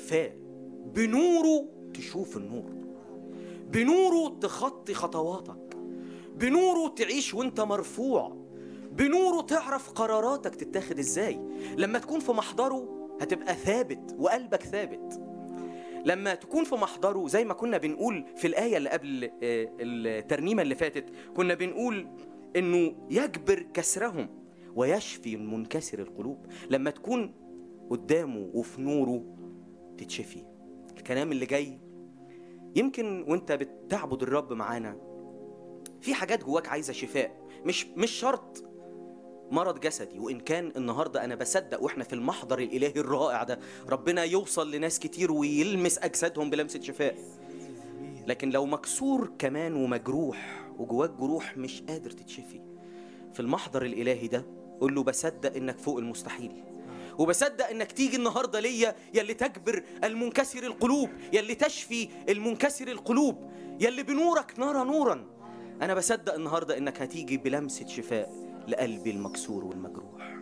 شفاه بنوره تشوف النور بنوره تخطي خطواتك بنوره تعيش وانت مرفوع بنوره تعرف قراراتك تتاخد ازاي لما تكون في محضره هتبقى ثابت وقلبك ثابت لما تكون في محضره زي ما كنا بنقول في الآية اللي قبل آه، الترنيمة اللي فاتت كنا بنقول إنه يجبر كسرهم ويشفي منكسر القلوب لما تكون قدامه وفي نوره تتشفي الكلام اللي جاي يمكن وانت بتعبد الرب معانا في حاجات جواك عايزة شفاء مش مش شرط مرض جسدي وان كان النهارده انا بصدق واحنا في المحضر الالهي الرائع ده ربنا يوصل لناس كتير ويلمس اجسادهم بلمسه شفاء لكن لو مكسور كمان ومجروح وجواك جروح مش قادر تتشفي في المحضر الالهي ده قول له بصدق انك فوق المستحيل وبصدق انك تيجي النهارده ليا يلي تجبر المنكسر القلوب يلي تشفي المنكسر القلوب يلي بنورك نرى نورا انا بصدق النهارده انك هتيجي بلمسه شفاء لقلبي المكسور والمجروح